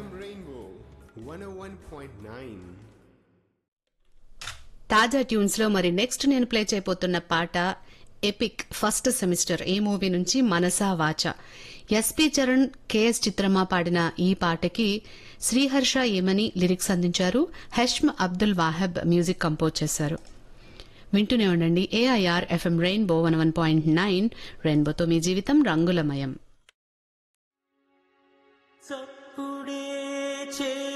FM Rainbow 101.9. తాజా tunes లో మరి నెక్స్ట్ నేను ప్లే చేయబోతున్న పాట ఎపిక్ ఫస్ట్ సెమిస్టర్ ఈ మూవీ నుంచి మనసా వాచ ఎస్పి చరణ్ కెఎస్ చిత్రమా పాడిన ఈ పాటకి శ్రీహర్ష ఏమని లిరిక్స్ అందించారు హెష్మ్ అబ్దుల్ వాహెబ్ మ్యూజిక్ కంపోజ్ చేశారు వింటూనే ఉండండి AIR FM Rainbow one one point nine రెయిన్బోతో మీ జీవితం రంగులమయం చప్పుడే చే